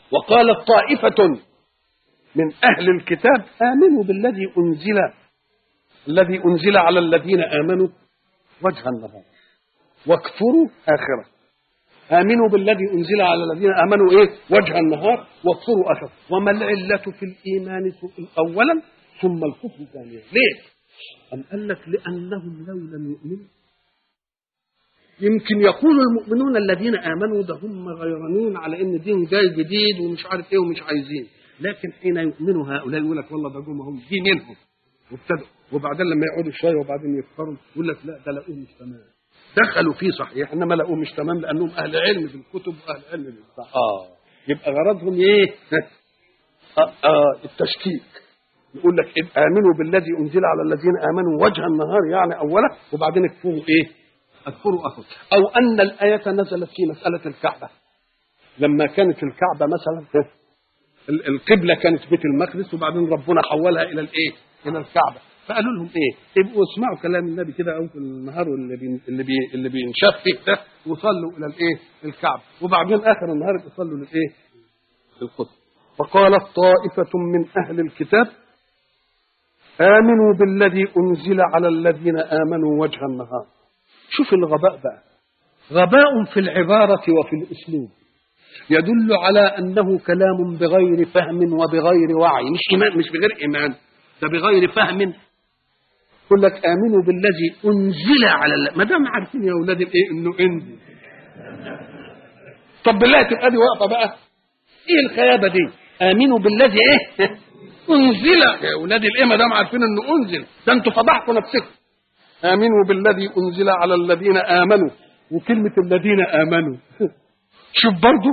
وقالت طائفة من أهل الكتاب آمنوا بالذي أنزل الذي أنزل على الذين آمنوا وجه النهار واكفروا آخرة آمنوا بالذي أنزل على الذين آمنوا إيه وجه النهار واكفروا آخرة وما العلة في الإيمان أولا ثم الكفر ثانيا ليه؟ أم قال لك لأنهم لو لم يؤمنوا يمكن يقول المؤمنون الذين امنوا ده هم غيرانين على ان دين جاي جديد ومش عارف ايه ومش عايزين لكن حين يؤمنوا هؤلاء يقول لك والله ده جم هم دي منهم وابتدوا وبعدين لما يقعدوا شويه وبعدين يفكروا يقول لك لا ده لقوه مش تمام دخلوا فيه صحيح انما لقوه مش تمام لانهم اهل علم في الكتب واهل علم بالصح اه يبقى غرضهم ايه؟ آه آه التشكيك يقول لك امنوا بالذي انزل على الذين امنوا وجه النهار يعني اولا وبعدين اكفروا ايه؟ اكفروا اخر او ان الايه نزلت في مساله الكعبه لما كانت الكعبه مثلا القبله كانت بيت المقدس وبعدين ربنا حولها الى الايه؟ الى الكعبه فقالوا لهم ايه؟ ابقوا اسمعوا كلام النبي كده او في النهار اللي بي اللي بي اللي بينشف فيه ده وصلوا الى الايه؟ الكعبه وبعدين اخر النهار يصلوا للايه؟ للقدس فقالت طائفه من اهل الكتاب امنوا بالذي انزل على الذين امنوا وجه النهار شوف الغباء بقى غباء في العبارة وفي الأسلوب يدل على أنه كلام بغير فهم وبغير وعي مش إيمان مش بغير إيمان ده بغير فهم يقول لك آمنوا بالذي أنزل على الله ما دام عارفين يا أولاد الإيه إنه أنزل طب بالله تبقى دي واقفة بقى إيه الخيابة دي آمنوا بالذي إيه أنزل يا أولاد الإيه ما دام عارفين إنه أنزل ده أنتوا فضحتوا نفسكم آمنوا بالذي أنزل على الذين آمنوا وكلمة الذين آمنوا شوف برضو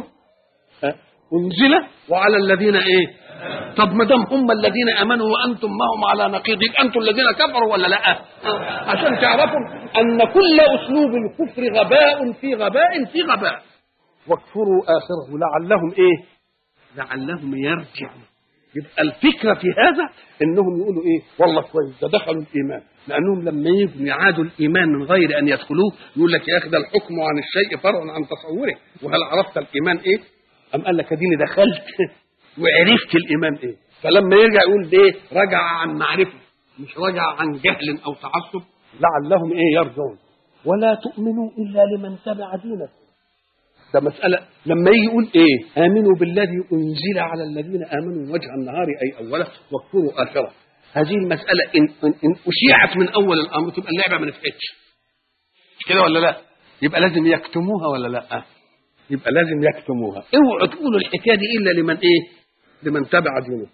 أنزل وعلى الذين إيه طب ما دام هم الذين آمنوا وأنتم ما هم على نقيض يبقى أنتم الذين كفروا ولا لا عشان تعرفوا أن كل أسلوب الكفر غباء في غباء في غباء واكفروا آخره لعلهم إيه لعلهم يرجعون يبقى الفكرة في هذا انهم يقولوا ايه والله كويس ده دخلوا الايمان لانهم لما يجوا يعادوا الايمان من غير ان يدخلوه يقول لك يا اخي ده الحكم عن الشيء فرع عن تصوره وهل عرفت الايمان ايه ام قال لك اديني دخلت وعرفت الايمان ايه فلما يرجع يقول ده ايه رجع عن معرفه مش رجع عن جهل او تعصب لعلهم ايه يرجعون ولا تؤمنوا الا لمن تبع دينكم ده مسألة لما يجي يقول إيه آمنوا بالذي أنزل على الذين آمنوا وجه النهار أي أوله واكفروا آخره هذه المسألة إن, إن, إن أشيعت من أول الأمر تبقى اللعبة ما نفعتش مش كده ولا لا يبقى لازم يكتموها ولا لا يبقى لازم يكتموها اوعوا تقولوا الحكاية دي إلا لمن إيه لمن تبع دينه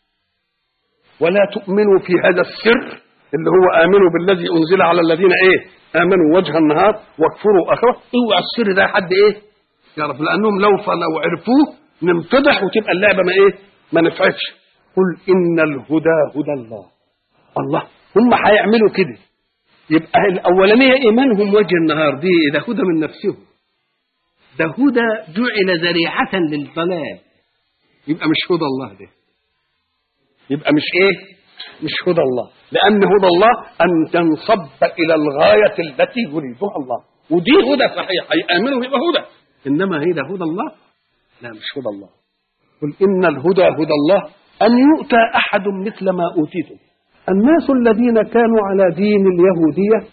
ولا تؤمنوا في هذا السر اللي هو آمنوا بالذي أنزل على الذين إيه آمنوا وجه النهار واكفروا آخره اوعى السر ده حد إيه يعرف لانهم لو لو عرفوه نمتدح وتبقى اللعبه ما ايه ما نفعتش قل ان الهدى هدى الله الله هم هيعملوا كده يبقى الاولانيه ايمانهم وجه النهار دي ده هدى من نفسهم ده هدى جعل ذريعه للضلال يبقى مش هدى الله ده يبقى مش ايه مش هدى الله لان هدى الله ان تنصب الى الغايه التي يريدها الله ودي هدى صحيح هيامنوا يبقى هدى انما هي ده هدى الله لا مش هدى الله قل ان الهدى هدى الله ان يؤتى احد مثل ما اوتيتم الناس الذين كانوا على دين اليهوديه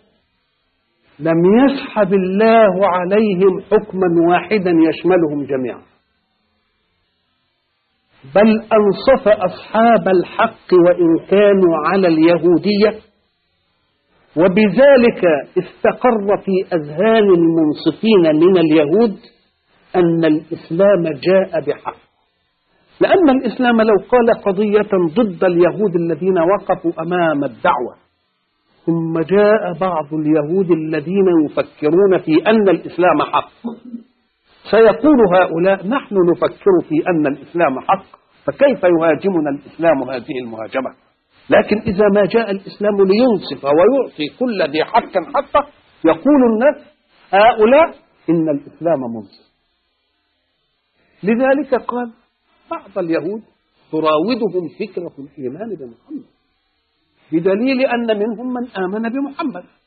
لم يسحب الله عليهم حكما واحدا يشملهم جميعا بل انصف اصحاب الحق وان كانوا على اليهوديه وبذلك استقر في اذهان المنصفين من اليهود أن الإسلام جاء بحق لأن الإسلام لو قال قضية ضد اليهود الذين وقفوا أمام الدعوة ثم جاء بعض اليهود الذين يفكرون في أن الإسلام حق سيقول هؤلاء نحن نفكر في أن الإسلام حق فكيف يهاجمنا الإسلام هذه المهاجمة لكن إذا ما جاء الإسلام لينصف ويعطي كل ذي حق حقه يقول الناس هؤلاء إن الإسلام منصف لذلك قال بعض اليهود تراودهم فكرة الإيمان بمحمد بدليل أن منهم من آمن بمحمد